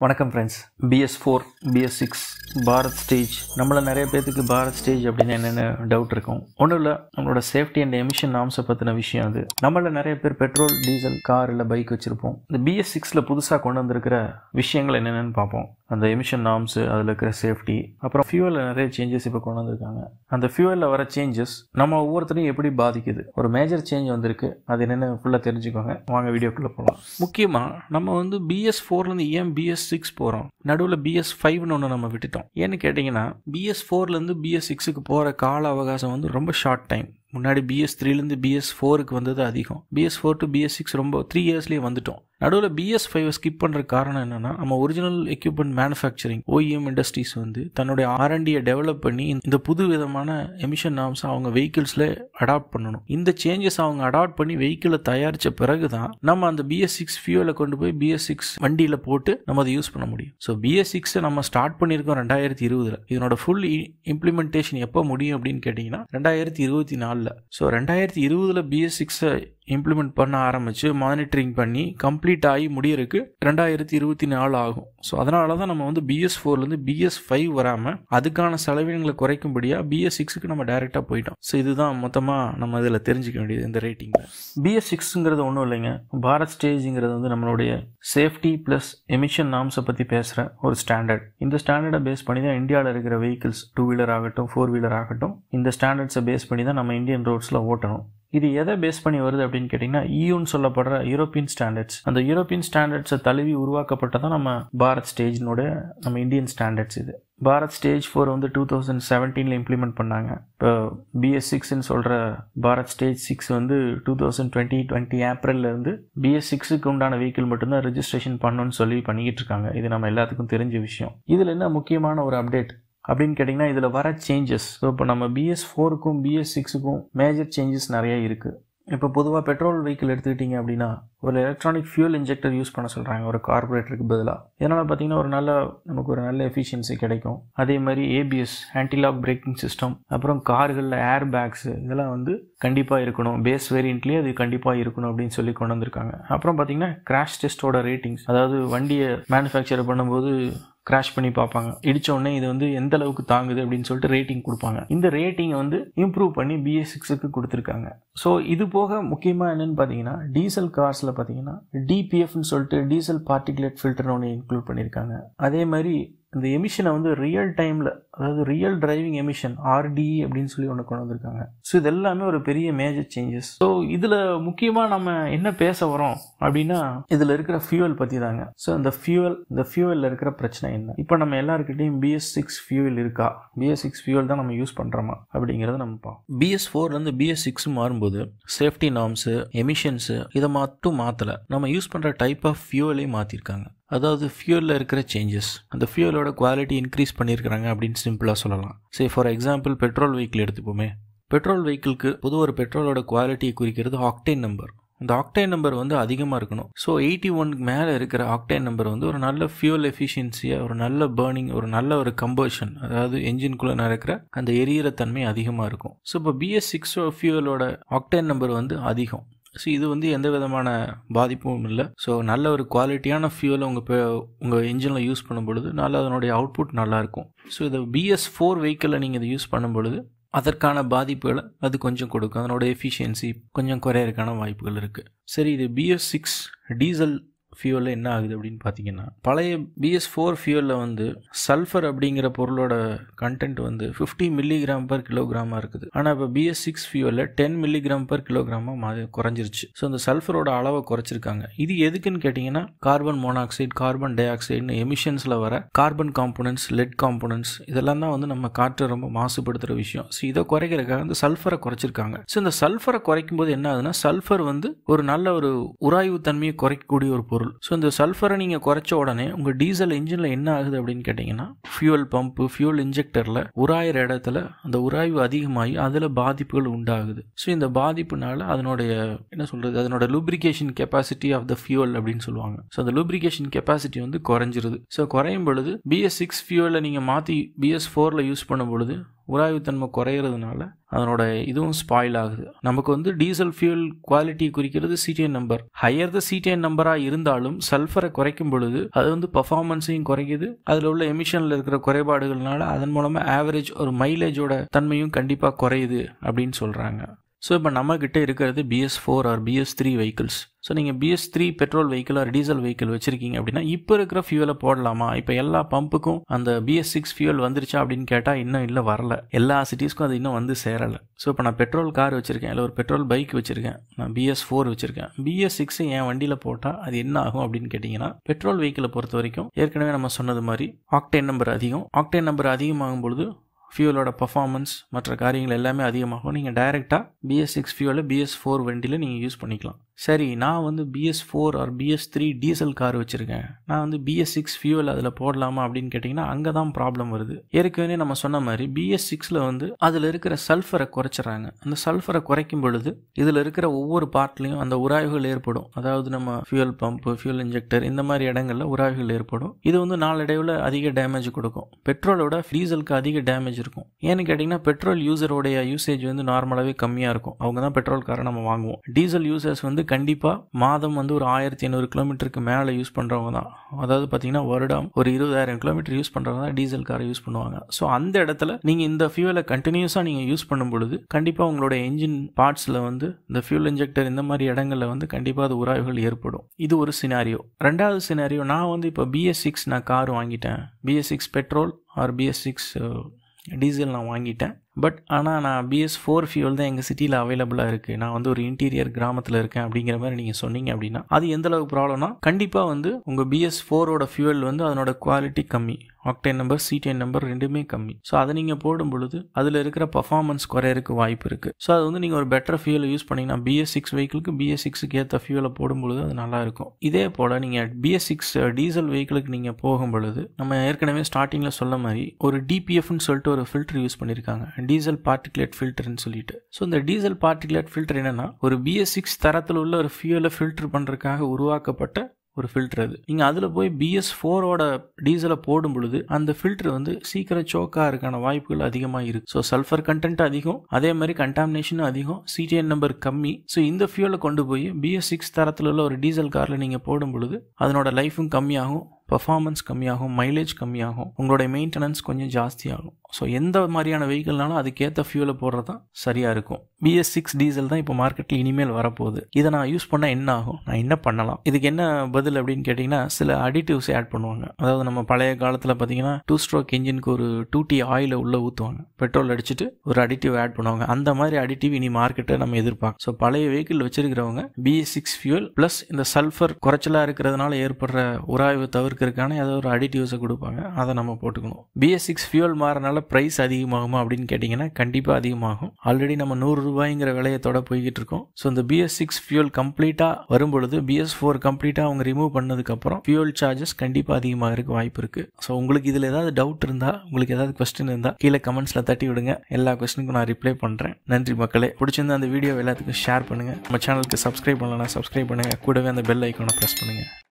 வணக்கம் friends BS four BS six Bharat stage நம்மள நிறைய பேர்த்துக்கு பாரத் ஸ்டேஜ் அப்படின்னு என்னென்ன டவுட் இருக்கும் ஒன்றும் இல்லை நம்மளோட சேஃப்டி அண்ட் எமிஷன் நாம்ஸை பற்றின விஷயம் அது நம்மள நிறைய பேர் பெட்ரோல் டீசல் கார் இல்லை பைக் வச்சுருப்போம் இந்த பிஎஸ் சிக்ஸில் புதுசாக கொண்டு வந்திருக்கிற விஷயங்கள் என்னென்னு பார்ப்போம் அந்த எமிஷன் நாம்ஸு அதில் இருக்கிற சேஃப்டி அப்புறம் ஃபியூவலில் நிறைய சேஞ்சஸ் இப்போ கொண்டு வந்திருக்காங்க அந்த ஃபியூவலில் வர சேஞ்சஸ் நம்ம ஒவ்வொருத்தரையும் எப்படி பாதிக்குது ஒரு மேஜர் சேஞ்ச் வந்திருக்கு அது என்னென்னு ஃபுல்லாக தெரிஞ்சுக்கோங்க வாங்க வீடியோக்குள்ளே போகலாம் முக்கியமாக நம்ம வந்து பிஎஸ் ஃபோர்லேருந்து ஏன் பிஎஸ் சிக்ஸ் போகிறோம் நடுவில் பிஎஸ் ஃபைவ்னு ஒன்று நம்ம விட்டுட்டோம் ஏன்னு கேட்டிங்கன்னா பிஎஸ் ஃபோர்லேருந்து பிஎஸ் சிக்ஸுக்கு போகிற கால அவகாசம் வந்து ரொம்ப ஷார்ட் டைம் முன்னாடி பிஎஸ் த்ரீலேருந்து பிஎஸ் ஃபோருக்கு வந்தது அதிகம் BS four to BS six ரொம்ப த்ரீ இயர்ஸ்லேயே வந்துட்டோம் நடுவில் பிஎஸ் ஃபைவ் ஸ்கிப் பண்ணுற காரணம் என்னன்னா நம்ம original equipment manufacturing OEM industries வந்து தன்னுடைய ஆர்என்டியை டெவலப் பண்ணி இந்த புது விதமான எமிஷன் நாம்ஸ் அவங்க வெஹிக்கிள்ஸில் அடாப்ட் பண்ணணும் இந்த சேஞ்சஸ் அவங்க அடாப்ட் பண்ணி வெஹிக்கிளை தயாரித்த பிறகு தான் நம்ம அந்த பிஎஸ் சிக்ஸ் ஃபியூலை கொண்டு போய் பிஎஸ் சிக்ஸ் வண்டியில் போட்டு நம்ம அதை யூஸ் பண்ண முடியும் ஸோ பிஎஸ் சிக்ஸை நம்ம ஸ்டார்ட் பண்ணியிருக்கோம் ரெண்டாயிரத்தி இருபதுல இதனோட ஃபுல் இம்ப்ளிமெண்டேஷன் எப்போ முடியும் அப்படின்னு கேட்டிங்கன்னா ரெண்டாயிரத்தி இருபத்தி நாலில் ஸோ ரெண்டாயிரத்தி இருபதுல பிஎஸ் சிக்ஸை இம்ப்ளிமெண்ட் பண்ண ஆரம்பித்து மானிட்டரிங் பண்ணி கம்ப்ளீட் ஆகி முடியறதுக்கு ரெண்டாயிரத்தி இருபத்தி நாலு ஆகும் ஸோ அதனால தான் நம்ம வந்து பிஎஸ் ஃபோர்லேருந்து பிஎஸ் ஃபைவ் வராமல் அதுக்கான செலவினங்களை குறைக்கும்படியாக பிஎஸ் சிக்ஸுக்கு நம்ம டைரெக்டாக போயிட்டோம் ஸோ இதுதான் மொத்தமாக நம்ம இதில் தெரிஞ்சுக்க வேண்டியது இந்த ரேட்டிங்கில் பிஎஸ் சிக்ஸுங்கிறது ஒன்றும் இல்லைங்க பாரத் ஸ்டேஜுங்கிறது வந்து நம்மளுடைய சேஃப்டி ப்ளஸ் எமிஷன் நாம்ஸை பற்றி பேசுகிற ஒரு ஸ்டாண்டர்ட் இந்த ஸ்டாண்டர்டை பேஸ் பண்ணி தான் இந்தியாவில் இருக்கிற வெஹிக்கிள்ஸ் டூ வீலர் ஆகட்டும் ஃபோர் வீலர் ஆகட்டும் இந்த ஸ்டாண்டர்ட்ஸை பேஸ் பண்ணி தான் நம்ம இந்தியன் ரோட்ஸில் ஓட்டணும் இது எதை பேஸ் பண்ணி வருது அப்படின்னு கேட்டிங்கன்னா ஈயூன்னு சொல்லப்படுற யூரோப்பியன் ஸ்டாண்டர்ட்ஸ் அந்த யூரோப்பியன் ஸ்டாண்டர்ட்ஸை தழுவி உருவாக்கப்பட்டதான் நம்ம பாரத் ஸ்டேஜினோட நம்ம இந்தியன் ஸ்டாண்டர்ட்ஸ் இது பாரத் ஸ்டேஜ் ஃபோர் வந்து டூ தௌசண்ட் செவன்டீனில் இம்ப்ளிமெண்ட் பண்ணாங்க இப்போ பிஎஸ் சிக்ஸ்ன்னு சொல்கிற பாரத் ஸ்டேஜ் சிக்ஸ் வந்து டூ தௌசண்ட் டுவெண்ட்டி டுவெண்ட்டி ஏப்ரல்லேருந்து பிஎஸ் சிக்ஸுக்கு உண்டான வெஹிக்கிள் மட்டும்தான் ரெஜிஸ்ட்ரேஷன் பண்ணணும்னு சொல்லி பண்ணிக்கிட்டு இருக்காங்க இது நம்ம எல்லாத்துக்கும் தெரிஞ்ச விஷயம் இதில் என்ன முக்கியமான ஒரு அப்டேட் அப்படின்னு கேட்டிங்கன்னா இதில் வர சேஞ்சஸ் ஸோ இப்போ நம்ம பிஎஸ் ஃபோருக்கும் பிஎஸ் சிக்ஸுக்கும் மேஜர் சேஞ்சஸ் நிறைய இருக்குது இப்போ பொதுவாக பெட்ரோல் வெஹிக்கிள் எடுத்துக்கிட்டிங்க அப்படின்னா ஒரு எலக்ட்ரானிக் ஃபியூல் இன்ஜெக்டர் யூஸ் பண்ண சொல்கிறாங்க ஒரு கார்பரேட்டருக்கு பதிலாக இதனால் பார்த்தீங்கன்னா ஒரு நல்ல நமக்கு ஒரு நல்ல எஃபிஷியன்சி கிடைக்கும் அதே மாதிரி ஏபிஎஸ் ஆன்டிலாக் பிரேக்கிங் சிஸ்டம் அப்புறம் கார்களில் ஏர் பேக்ஸு இதெல்லாம் வந்து கண்டிப்பாக இருக்கணும் பேஸ் வேரியண்ட்லேயே அது கண்டிப்பாக இருக்கணும் அப்படின்னு சொல்லி கொண்டு வந்திருக்காங்க அப்புறம் பார்த்தீங்கன்னா கிராஷ் டெஸ்ட்டோட ரேட்டிங்ஸ் அதாவது வண்டியை மேனுஃபேக்சர் பண்ணும்போது கிராஷ் பண்ணி பார்ப்பாங்க இடிச்ச உடனே இது வந்து எந்த அளவுக்கு தாங்குது அப்படின்னு சொல்லிட்டு ரேட்டிங் கொடுப்பாங்க இந்த ரேட்டிங்கை வந்து இம்ப்ரூவ் பண்ணி பிஎஸ் சிக்ஸுக்கு கொடுத்துருக்காங்க ஸோ இது போக முக்கியமாக என்னன்னு பார்த்தீங்கன்னா டீசல் கார்ஸில் பார்த்தீங்கன்னா டிபிஎஃப்னு சொல்லிட்டு டீசல் பார்ட்டிகுலேட் ஃபில்டர்னு ஒன்று இன்க்ளூட் பண்ணியிருக்காங்க அதே மாதிரி இந்த எமிஷனை வந்து ரியல் டைமில் அதாவது ரியல் டிரைவிங் எமிஷன் ஆர்டிஇ அப்படின்னு சொல்லி ஒன்று கொண்டு வந்திருக்காங்க ஸோ இது எல்லாமே ஒரு பெரிய மேஜர் சேஞ்சஸ் ஸோ இதில் முக்கியமாக நம்ம என்ன பேச வரோம் அப்படின்னா இதில் இருக்கிற ஃபியூவல் பற்றி தாங்க ஸோ இந்த ஃபியூவல் இந்த ஃபியூவலில் இருக்கிற பிரச்சனை என்ன இப்போ நம்ம எல்லாருக்கிட்டையும் பிஎஸ் சிக்ஸ் ஃபியூவல் இருக்கா பிஎஸ் சிக்ஸ் ஃபியூவல் தான் நம்ம யூஸ் பண்ணுறோமா அப்படிங்கிறத நம்ம பார்ப்போம் பிஎஸ் ஃபோர்லேருந்து பிஎஸ் சிக்ஸ் மாறும்போது சேஃப்டி நார்ம்ஸு எமிஷன்ஸு இதை மட்டும் மாற்றலை நம்ம யூஸ் பண்ணுற டைப் ஆஃப் ஃபியூவலே மாற்றிருக்காங்க அதாவது ஃபியூலில் இருக்கிற சேஞ்சஸ் அந்த ஃபியூலோட குவாலிட்டி இன்க்ரீஸ் பண்ணியிருக்கிறாங்க அப்படின்னு சிம்பிளாக சொல்லலாம் சரி ஃபார் எக்ஸாம்பிள் பெட்ரோல் வெஹிக்கிள் எடுத்துப்போமே பெட்ரோல் வெஹிக்கிளுக்கு பொது ஒரு பெட்ரோலோட குவாலிட்டியை குறிக்கிறது ஆக்டேன் நம்பர் இந்த ஆக்டைன் நம்பர் வந்து அதிகமாக இருக்கணும் ஸோ எயிட்டி ஒன்க்கு மேலே இருக்கிற ஆக்டைன் நம்பர் வந்து ஒரு நல்ல ஃபியூல் எஃபிஷியன்சியாக ஒரு நல்ல பேர்னிங் ஒரு நல்ல ஒரு கம்பர்ஷன் அதாவது என்ஜின்குள்ளே நடக்கிற அந்த எரியிற தன்மை அதிகமாக இருக்கும் ஸோ இப்போ பிஎஸ் சிக்ஸ் ஃபியூலோட ஆக்டைன் நம்பர் வந்து அதிகம் ஸோ இது வந்து எந்த விதமான பாதிப்பும் இல்லை ஸோ நல்ல ஒரு குவாலிட்டியான ஃபியூலை உங்கள் இப்போ உங்கள் இன்ஜினில் யூஸ் பண்ணும் பொழுது நல்ல அதனுடைய அவுட்புட் நல்லாயிருக்கும் ஸோ இதை பிஎஸ் ஃபோர் வெஹிக்கிளில் நீங்கள் இதை யூஸ் பண்ணும் பொழுது அதற்கான பாதிப்புகளை அது கொஞ்சம் கொடுக்கும் அதனோட எஃபிஷியன்சி கொஞ்சம் குறையறதுக்கான வாய்ப்புகள் இருக்குது சரி இது பிஎஸ் சிக்ஸ் டீசல் ஃபியூலில் என்ன ஆகுது அப்படின்னு பார்த்தீங்கன்னா பழைய பிஎஸ் ஃபோர் ஃபியூலில் வந்து சல்ஃபர் அப்படிங்கிற பொருளோட கண்டென்ட் வந்து ஃபிஃப்டி மில்லிகிராம் பர் கிலோகிராமாக இருக்குது ஆனால் இப்போ பிஎஸ் சிக்ஸ் ஃபியூலில் டென் மில்லிகிராம் பர் கிலோகிராமாக மா குறைஞ்சிருச்சு ஸோ அந்த சல்ஃபரோட அளவை குறைச்சிருக்காங்க இது எதுக்குன்னு கேட்டிங்கன்னா கார்பன் மோனாக்சைடு கார்பன் டை ஆக்சைடுன்னு எமிஷன்ஸில் வர கார்பன் காம்போனன்ட்ஸ் லெட் காம்போனன்ட்ஸ் இதெல்லாம் தான் வந்து நம்ம காற்றை ரொம்ப மாசுபடுத்துகிற விஷயம் ஸோ இதை குறைக்கிறதுக்காக அந்த சல்ஃபரை குறைச்சிருக்காங்க ஸோ இந்த சல்ஃபரை குறைக்கும் போது என்ன ஆகுதுன்னா சல்ஃபர் வந்து ஒரு நல்ல ஒரு உராய்வு தன்மையை குறைக்கக்கூடிய ஒரு பொருள் ஸோ இந்த சல்ஃபரை நீங்கள் குறைச்ச உடனே உங்கள் டீசல் இன்ஜினில் என்ன ஆகுது அப்படின்னு கேட்டிங்கன்னா ஃபியூல் பம்பு ஃபியூல் இன்ஜெக்டரில் உராயிற இடத்துல அந்த உராய்வு அதிகமாகி அதில் பாதிப்புகள் உண்டாகுது ஸோ இந்த பாதிப்புனால அதனுடைய என்ன சொல்கிறது அதனோட lubrication capacity of the fuel அப்படின்னு சொல்லுவாங்க ஸோ அந்த லூப்ரிகேஷன் கெப்பாசிட்டி வந்து குறைஞ்சிருது ஸோ குறையும் பொழுது பிஎஸ் சிக்ஸ் ஃபியூலில் நீங்கள் மாற்றி பிஎஸ் ஃபோரில் யூஸ் பண்ணும் பொழுது உராய்வுத்தன்மை குறையிறதுனால அதனோட இதுவும் ஸ்பாயில் ஆகுது நமக்கு வந்து டீசல் ஃபியூல் குவாலிட்டி குறிக்கிறது சிடிஎன் நம்பர் ஹையர் த சிடிஎன் நம்பராக இருந்தாலும் சல்ஃபரை குறைக்கும் பொழுது அது வந்து பர்ஃபார்மன்ஸையும் குறைக்குது அதில் உள்ள எமிஷனில் இருக்கிற குறைபாடுகள்னால அதன் மூலமாக ஆவரேஜ் ஒரு மைலேஜோட தன்மையும் கண்டிப்பாக குறையுது அப்படின்னு சொல்கிறாங்க ஸோ இப்போ நம்மக்கிட்ட இருக்கிறது BS four or BS three vehicles so நீங்கள் BS three petrol vehicle or diesel vehicle வச்சிருக்கீங்க அப்படின்னா இப்போ இருக்கிற ஃபியூலை போடலாமா இப்போ எல்லா பம்புக்கும் அந்த பிஎஸ் சிக்ஸ் ஃபியூல் வந்துருச்சா அப்படின்னு கேட்டால் இன்னும் இல்லை வரல எல்லா சிட்டிஸ்க்கும் அது இன்னும் வந்து சேரலை ஸோ இப்போ நான் பெட்ரோல் கார் வச்சிருக்கேன் இல்லை ஒரு பெட்ரோல் பைக் வச்சிருக்கேன் நான் பிஎஸ் ஃபோர் வச்சிருக்கேன் பிஎஸ் சிக்ஸ் என் வண்டியில் போட்டால் அது என்ன ஆகும் அப்படின்னு கேட்டிங்கன்னா பெட்ரோல் வெஹிக்கிளை பொறுத்த வரைக்கும் ஏற்கனவே நம்ம சொன்னது மாதிரி ஆக்டேன் நம்பர் அதிகம் ஆக்டேன் நம்பர் அதிகமாகும் பொழுது ஃபியூலோட பர்ஃபார்மன்ஸ் மற்ற காரியங்கள் எல்லாமே அதிகமாகும் நீங்கள் டைரெக்டாக பிஎஸ் சிக்ஸ் ஃபியூலை பிஎஸ் ஃபோர் வண்டியில் நீங்கள் யூஸ் பண்ணிக்கலாம் சரி நான் வந்து BS four or BS three diesel car வச்சுருக்கேன் நான் வந்து பிஎஸ் சிக்ஸ் ஃபியூல் அதில் போடலாமா அப்படின்னு கேட்டிங்கன்னா அங்கே தான் ப்ராப்ளம் வருது ஏற்கனவே நம்ம சொன்ன மாதிரி பிஎஸ் சிக்ஸில் வந்து அதில் இருக்கிற சல்ஃபரை குறைச்சிட்றாங்க அந்த சல்ஃபரை குறைக்கும் பொழுது இதில் இருக்கிற ஒவ்வொரு பார்ட்லேயும் அந்த உராய்வுகள் ஏற்படும் அதாவது நம்ம ஃபியூல் பம்ப்பு ஃபியூல் இன்ஜெக்டர் இந்த மாதிரி இடங்களில் உராய்வுகள் ஏற்படும் இது வந்து நாளடைவில் அதிக டேமேஜ் கொடுக்கும் பெட்ரோலோட டீசலுக்கு அதிக டேமேஜ் இருக்கும் ஏன்னு கேட்டிங்கன்னா பெட்ரோல் யூசரோடைய யூசேஜ் வந்து நார்மலாகவே கம்மியாக இருக்கும் அவங்க தான் பெட்ரோல் காரை நம்ம வாங்குவோம் டீசல் யூசர்ஸ் வந்து கண்டிப்பாக மாதம் வந்து ஒரு ஆயிரத்தி ஐநூறு கிலோமீட்டருக்கு மேலே யூஸ் பண்ணுறவங்க தான் அதாவது பார்த்தீங்கன்னா வருடம் ஒரு இருபதாயிரம் கிலோமீட்டர் யூஸ் பண்ணுறவங்க தான் டீசல் காரை யூஸ் பண்ணுவாங்க ஸோ அந்த இடத்துல நீங்கள் இந்த ஃபியூலை கண்டினியூஸாக நீங்கள் யூஸ் பண்ணும் பொழுது கண்டிப்பாக உங்களோட என்ஜின் பார்ட்ஸில் வந்து இந்த ஃபியூல் இன்ஜெக்டர் இந்த மாதிரி இடங்களில் வந்து கண்டிப்பாக அது உராய்வுகள் ஏற்படும் இது ஒரு சினாரியோ ரெண்டாவது சினாரியோ நான் வந்து இப்போ பிஎஸ் சிக்ஸ் நான் கார் வாங்கிட்டேன் BS six petrol or BS six diesel நான் வாங்கிட்டேன் பட் ஆனால் நான் பிஎஸ் ஃபோர் ஃபியூல் தான் எங்கள் சிட்டியில் அவைலபிளாக இருக்குது நான் வந்து ஒரு இன்டீரியர் கிராமத்தில் இருக்கேன் அப்படிங்கிற மாதிரி நீங்கள் சொன்னீங்க அப்படின்னா அது எந்த அளவுக்கு ப்ராப்ளம்னா கண்டிப்பாக வந்து உங்கள் பிஎஸ் ஃபோரோட ஃபியூல் வந்து அதனோட குவாலிட்டி கம்மி ஆக்டேன் நம்பர் சிடிஎன் நம்பர் ரெண்டுமே கம்மி ஸோ அதை நீங்கள் போடும் பொழுது அதில் இருக்கிற பர்ஃபார்மன்ஸ் குறையறதுக்கு வாய்ப்பு இருக்குது ஸோ அது வந்து நீங்கள் ஒரு பெட்டர் ஃபியூலை யூஸ் பண்ணிங்கன்னா பிஎஸ் சிக்ஸ் வெஹிக்கிளுக்கு பிஎஸ் சிக்ஸுக்கு ஏற்ற ஃபியூலை போடும் பொழுது அது நல்லா இருக்கும் இதே போல் நீங்கள் பிஎஸ் சிக்ஸ் டீசல் வெஹிக்கிளுக்கு நீங்கள் போகும் பொழுது நம்ம ஏற்கனவே ஸ்டார்டிங்கில் சொல்ல மாதிரி ஒரு டிபிஎஃப்னு சொல்லிட்டு ஒரு ஃபில்டர் யூஸ் பண்ணியிருக்காங்க டீசல் பார்ட்டிகுலேட் ஃபில்டர்னு சொல்லிட்டு ஸோ இந்த டீசல் பார்ட்டிகுலேட் ஃபில்டர் என்னன்னா ஒரு பிஎஸ் சிக்ஸ் தரத்தில் உள்ள ஒரு ஃபியூலை ஃபில்டர் பண்ணுறதுக்காக உருவாக்கப்பட்ட ஒரு ஃபில்டர் அது நீங்கள் அதில் போய் பிஎஸ் ஃபோரோட டீசலை போடும் பொழுது அந்த ஃபில்டர் வந்து சீக்கிரம் சோக்காக இருக்கான வாய்ப்புகள் அதிகமாக இருக்குது ஸோ சல்ஃபர் கண்டென்ட் அதிகம் அதே மாதிரி கண்டாமினேஷனும் அதிகம் சிடிஎன் நம்பர் கம்மி ஸோ இந்த ஃபியூலை கொண்டு போய் பிஎஸ் சிக்ஸ் தரத்தில் உள்ள ஒரு டீசல் காரில் நீங்கள் போடும் பொழுது அதனோட லைஃபும் கம்மியாகும் பர்ஃபார்மன்ஸ் கம்மியாகும் மைலேஜ் கம்மியாகும் உங்களோட மெயின்டெனன்ஸ் கொஞ்சம் ஜாஸ்தியாகும் ஸோ எந்த மாதிரியான வெஹிக்கிள்னாலும் அதுக்கேற்ற ஃபியூலை போடுறது தான் சரியாக இருக்கும் பிஎஸ் சிக்ஸ் டீசல் தான் இப்போ மார்க்கெட்டில் இனிமேல் வரப்போகுது இதை நான் யூஸ் பண்ணால் என்ன ஆகும் நான் என்ன பண்ணலாம் இதுக்கு என்ன பதில் அப்படின்னு கேட்டிங்கன்னா சில அடிட்டிவ்ஸ் ஆட் பண்ணுவாங்க அதாவது நம்ம பழைய காலத்தில் பார்த்தீங்கன்னா டூ ஸ்ட்ரோக் இன்ஜினுக்கு ஒரு டூ டி ஆயிலை உள்ளே ஊற்றுவாங்க பெட்ரோல் அடிச்சுட்டு ஒரு அடிட்டிவ் ஆட் பண்ணுவாங்க அந்த மாதிரி அடிட்டிவ் இனி மார்க்கெட்டை நம்ம எதிர்பார்க்கும் ஸோ பழைய வெஹிக்கிள் வச்சிருக்கிறவங்க பிஎஸ் சிக்ஸ் ஃபியூல் ப்ளஸ் இந்த சல்ஃபர் குறைச்சலாக இருக்கிறதுனால ஏற்படுற உராய்வு தவிர்க்கிறதுக்கான ஏதோ ஒரு அடிட்டிவ்ஸை கொடுப்பாங்க அதை நம்ம போட்டுக்கணும் பிஎஸ் சிக்ஸ் ஃபியூல் மாறனால ப்ரைஸ் அதிகமாகுமா அப்படின்னு கேட்டிங்கன்னா கண்டிப்பாக அதிகமாகும் ஆல்ரெடி நம்ம நூறு ரூபாய்ங்கிற விலையத்தோட போய்கிட்டு இருக்கோம் ஸோ இந்த பிஎஸ் சிக்ஸ் ஃபியூல் கம்ப்ளீட்டாக வரும்பொழுது பிஎஸ் ஃபோர் கம்ப்ளீட்டாக அவங்க ரிமூவ் பண்ணதுக்கப்புறம் ஃபியூல் சார்ஜஸ் கண்டிப்பாக அதிகமாக இருக்க வாய்ப்பு இருக்குது ஸோ உங்களுக்கு இதில் ஏதாவது டவுட் இருந்தால் உங்களுக்கு ஏதாவது கொஸ்டின் இருந்தால் கீழே கமெண்ட்ஸில் தட்டி விடுங்க எல்லா கொஸ்டினுக்கும் நான் ரிப்ளை பண்ணுறேன் நன்றி மக்களே பிடிச்சிருந்தா அந்த வீடியோ எல்லாத்துக்கும் ஷேர் பண்ணுங்கள் நம்ம சேனலுக்கு சப்ஸ்கிரைப் பண்ணலன்னா சப்ஸ்கிரைப் பண்ணுங்கள் கூடவே அந்த பெல் ஐக்கானை ப்ரெஸ் பண்ணுங்கள்